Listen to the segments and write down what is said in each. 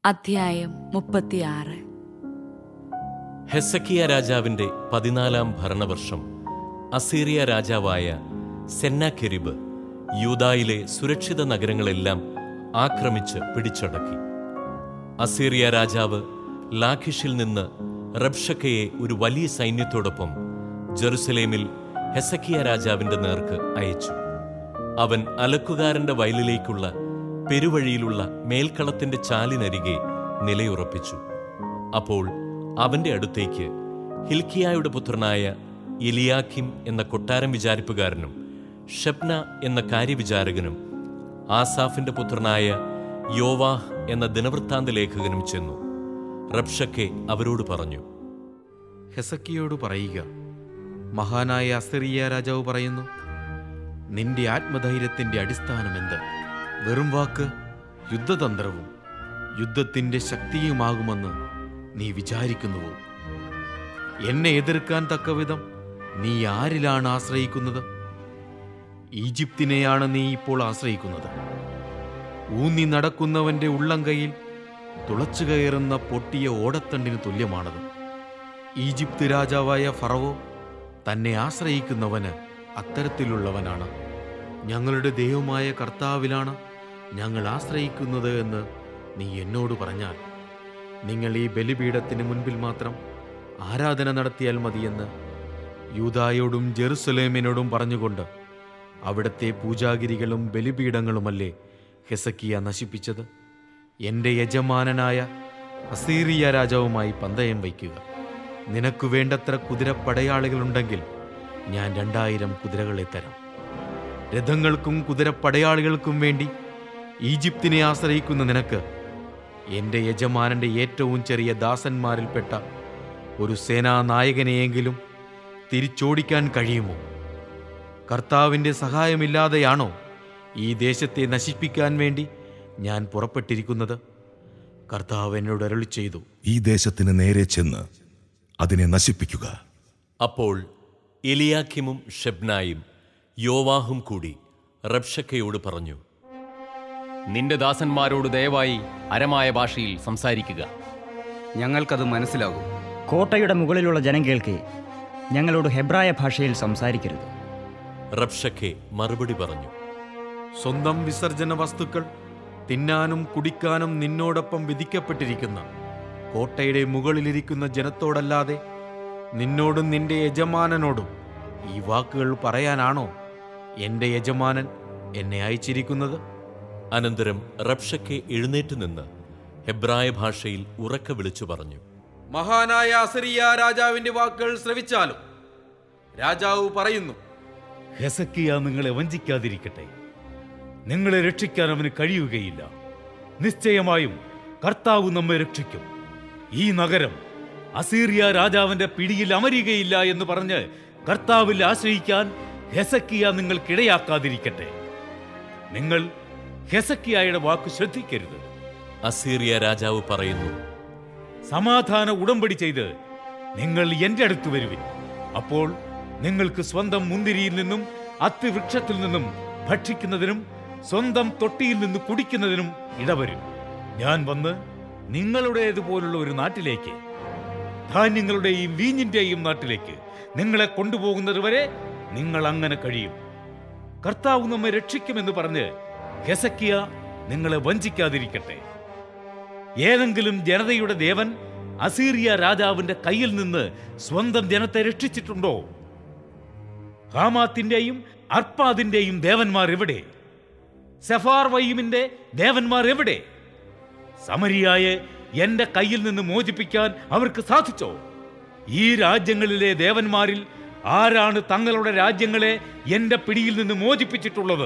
അധ്യായം മുപ്പത്തിയാറ് ഹെസക്കിയ രാജാവിന്റെ പതിനാലാം ഭരണവർഷം അസീറിയ രാജാവായ സെന്നാകെരിബ് യൂദായിലെ സുരക്ഷിത നഗരങ്ങളെല്ലാം ആക്രമിച്ച് പിടിച്ചടക്കി അസീറിയ രാജാവ് ലാഖിഷിൽ നിന്ന് റബ്ഷക്കയെ ഒരു വലിയ സൈന്യത്തോടൊപ്പം ജെറുസലേമിൽ ഹെസക്കിയ രാജാവിന്റെ നേർക്ക് അയച്ചു അവൻ അലക്കുകാരന്റെ വയലിലേക്കുള്ള പെരുവഴിയിലുള്ള മേൽക്കളത്തിന്റെ ചാലിനരികെ നിലയുറപ്പിച്ചു അപ്പോൾ അവന്റെ അടുത്തേക്ക് ഹിൽക്കിയായുടെ പുത്രനായ എലിയാഖിം എന്ന കൊട്ടാരം വിചാരിപ്പുകാരനും ഷെപ്ന എന്ന കാര്യവിചാരകനും ആസാഫിന്റെ പുത്രനായ യോവാഹ് എന്ന ദിനവൃത്താന്ത ലേഖകനും ചെന്നു റബ്ഷക്കെ അവരോട് പറഞ്ഞു ഹെസക്കിയോട് പറയുക മഹാനായ അസറിയ രാജാവ് പറയുന്നു നിന്റെ ആത്മധൈര്യത്തിന്റെ അടിസ്ഥാനം എന്ത് വെറും വാക്ക് യുദ്ധതന്ത്രവും യുദ്ധത്തിന്റെ ശക്തിയുമാകുമെന്ന് നീ വിചാരിക്കുന്നുവോ എന്നെ എതിർക്കാൻ തക്കവിധം നീ ആരിലാണ് ആശ്രയിക്കുന്നത് ഈജിപ്തിനെയാണ് നീ ഇപ്പോൾ ആശ്രയിക്കുന്നത് ഊന്നി നടക്കുന്നവന്റെ ഉള്ളംകൈയിൽ തുളച്ചു കയറുന്ന പൊട്ടിയ ഓടത്തണ്ടിന് തുല്യമാണത് ഈജിപ്ത് രാജാവായ ഫറവോ തന്നെ ആശ്രയിക്കുന്നവന് അത്തരത്തിലുള്ളവനാണ് ഞങ്ങളുടെ ദൈവമായ കർത്താവിലാണ് ഞങ്ങൾ ആശ്രയിക്കുന്നത് എന്ന് നീ എന്നോട് പറഞ്ഞാൽ നിങ്ങൾ ഈ ബലിപീഠത്തിന് മുൻപിൽ മാത്രം ആരാധന നടത്തിയാൽ മതിയെന്ന് യൂതായോടും ജെറുസലേമിനോടും പറഞ്ഞുകൊണ്ട് അവിടുത്തെ പൂജാഗിരികളും ബലിപീഠങ്ങളുമല്ലേ ഹെസക്കിയ നശിപ്പിച്ചത് എൻ്റെ യജമാനനായ അസീറിയ രാജാവുമായി പന്തയം വയ്ക്കുക നിനക്ക് വേണ്ടത്ര കുതിരപ്പടയാളികളുണ്ടെങ്കിൽ ഞാൻ രണ്ടായിരം കുതിരകളെ തരാം രഥങ്ങൾക്കും കുതിരപ്പടയാളികൾക്കും വേണ്ടി ഈജിപ്തിനെ ആശ്രയിക്കുന്ന നിനക്ക് എൻ്റെ യജമാനന്റെ ഏറ്റവും ചെറിയ ദാസന്മാരിൽപ്പെട്ട ഒരു സേനാനായകനെയെങ്കിലും തിരിച്ചോടിക്കാൻ കഴിയുമോ കർത്താവിൻ്റെ സഹായമില്ലാതെയാണോ ഈ ദേശത്തെ നശിപ്പിക്കാൻ വേണ്ടി ഞാൻ പുറപ്പെട്ടിരിക്കുന്നത് കർത്താവ് എന്നോട് അരുളി ചെയ്തു ഈ ദേശത്തിന് നേരെ ചെന്ന് അതിനെ നശിപ്പിക്കുക അപ്പോൾ എലിയാക്കിമും ഷെബ്നായും യോവാഹും കൂടി റബ്ഷക്കയോട് പറഞ്ഞു നിന്റെ ദാസന്മാരോട് ദയവായി അരമായ ഭാഷയിൽ സംസാരിക്കുക ഞങ്ങൾക്കത് മനസ്സിലാകും കോട്ടയുടെ മുകളിലുള്ള ജനം കേൾക്കെ ഞങ്ങളോട് ഹെബ്രായ ഭാഷയിൽ സംസാരിക്കരുത് റബ്ഷക്കെ മറുപടി പറഞ്ഞു സ്വന്തം വിസർജന വസ്തുക്കൾ തിന്നാനും കുടിക്കാനും നിന്നോടൊപ്പം വിധിക്കപ്പെട്ടിരിക്കുന്ന കോട്ടയുടെ മുകളിലിരിക്കുന്ന ജനത്തോടല്ലാതെ നിന്നോടും നിന്റെ യജമാനനോടും ഈ വാക്കുകൾ പറയാനാണോ എൻ്റെ യജമാനൻ എന്നെ അയച്ചിരിക്കുന്നത് അനന്തരം റബ്ഷക്കെ എഴുന്നേറ്റ് നിന്ന് ഹെബ്രായ ഭാഷയിൽ ഉറക്ക വിളിച്ചു പറഞ്ഞു മഹാനായ അസറിയ രാജാവിന്റെ വാക്കുകൾ ശ്രവിച്ചാലും രാജാവ് പറയുന്നു ഹെസക്കിയ നിങ്ങളെ വഞ്ചിക്കാതിരിക്കട്ടെ നിങ്ങളെ രക്ഷിക്കാൻ അവന് കഴിയുകയില്ല നിശ്ചയമായും കർത്താവ് നമ്മെ രക്ഷിക്കും ഈ നഗരം അസീറിയ രാജാവിന്റെ പിടിയിൽ അമരുകയില്ല എന്ന് പറഞ്ഞ് കർത്താവിൽ ആശ്രയിക്കാൻ ഹെസക്കിയ നിങ്ങൾക്കിടയാക്കാതിരിക്കട്ടെ നിങ്ങൾ ഹെസക്കിയായുടെ വാക്ക് ശ്രദ്ധിക്കരുത് അസീറിയ രാജാവ് പറയുന്നു സമാധാന ഉടമ്പടി ചെയ്ത് നിങ്ങൾ എന്റെ അടുത്ത് വരുവിൻ അപ്പോൾ നിങ്ങൾക്ക് സ്വന്തം മുന്തിരിയിൽ നിന്നും അത്തിവൃക്ഷത്തിൽ നിന്നും ഭക്ഷിക്കുന്നതിനും സ്വന്തം തൊട്ടിയിൽ നിന്ന് കുടിക്കുന്നതിനും ഇടവരും ഞാൻ വന്ന് നിങ്ങളുടേതുപോലുള്ള ഒരു നാട്ടിലേക്ക് ധാന്യങ്ങളുടെയും വീഞ്ഞിന്റെയും നാട്ടിലേക്ക് നിങ്ങളെ കൊണ്ടുപോകുന്നത് വരെ നിങ്ങൾ അങ്ങനെ കഴിയും കർത്താവ് നമ്മെ രക്ഷിക്കുമെന്ന് പറഞ്ഞ് ഹെസക്കിയ നിങ്ങളെ വഞ്ചിക്കാതിരിക്കട്ടെ ഏതെങ്കിലും ജനതയുടെ ദേവൻ അസീറിയ രാജാവിന്റെ കയ്യിൽ നിന്ന് സ്വന്തം ജനത്തെ രക്ഷിച്ചിട്ടുണ്ടോ ഹാമാത്തിന്റെയും അർപ്പാദിന്റെയും ദേവന്മാർ എവിടെ സെഫാർ വയ്യുമിന്റെ ദേവന്മാർ എവിടെ സമരിയായെ എന്റെ കയ്യിൽ നിന്ന് മോചിപ്പിക്കാൻ അവർക്ക് സാധിച്ചോ ഈ രാജ്യങ്ങളിലെ ദേവന്മാരിൽ ആരാണ് തങ്ങളുടെ രാജ്യങ്ങളെ എന്റെ പിടിയിൽ നിന്ന് മോചിപ്പിച്ചിട്ടുള്ളത്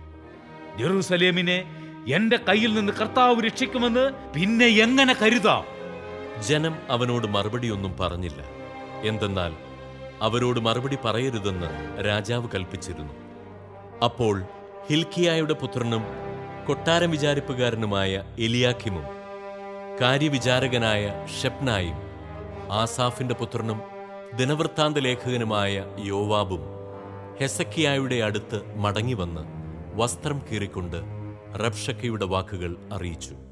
ജെറൂസലേമിനെ എന്റെ കയ്യിൽ നിന്ന് കർത്താവ് രക്ഷിക്കുമെന്ന് പിന്നെ എങ്ങനെ കരുതാം ജനം അവനോട് മറുപടിയൊന്നും പറഞ്ഞില്ല എന്തെന്നാൽ അവരോട് മറുപടി പറയരുതെന്ന് രാജാവ് കൽപ്പിച്ചിരുന്നു അപ്പോൾ ഹിൽക്കിയായുടെ പുത്രനും കൊട്ടാരം വിചാരിപ്പുകാരനുമായ എലിയാക്കിമും കാര്യവിചാരകനായ ഷെപ്നായും ആസാഫിന്റെ പുത്രനും ദിനവൃത്താന്ത ലേഖകനുമായ യോവാബും ഹെസക്കിയായുടെ അടുത്ത് മടങ്ങിവന്ന് വസ്ത്രം കീറിക്കൊണ്ട് റബ്ഷക്കയുടെ വാക്കുകൾ അറിയിച്ചു